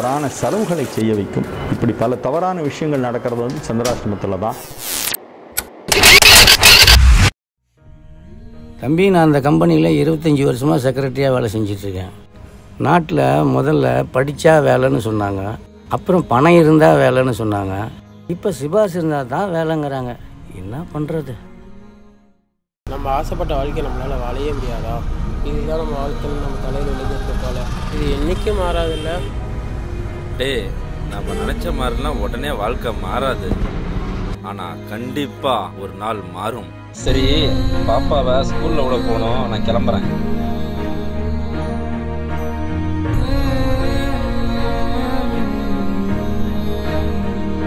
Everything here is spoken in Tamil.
தவறான செலவுகளை செய்ய வைக்கும் இப்படி பல தவறான விஷயங்கள் நடக்கிறது வந்து சந்திராஷ்டமத்தில் தான் தம்பி நான் அந்த கம்பெனியில் இருபத்தஞ்சி வருஷமாக செக்ரட்டரியாக வேலை செஞ்சிட்ருக்கேன் நாட்டில் முதல்ல படித்தா வேலைன்னு சொன்னாங்க அப்புறம் பணம் இருந்தால் வேலைன்னு சொன்னாங்க இப்போ சிபாஸ் இருந்தால் தான் வேலைங்கிறாங்க என்ன பண்ணுறது நம்ம ஆசைப்பட்ட வாழ்க்கை நம்மளால் வாழவே முடியாதா இதுதான் நம்ம வாழ்க்கையில் நம்ம தலையில் எழுதியிருக்க போல இது என்றைக்கும் மாறாதில்ல டேய் நம்ம நினைச்ச மாதிரிலாம் உடனே வாழ்க்கை மாறாது ஆனா கண்டிப்பா ஒரு நாள் மாறும் சரி பாப்பாவை ஸ்கூல்ல விட போகணும் நான் கிளம்புறேன்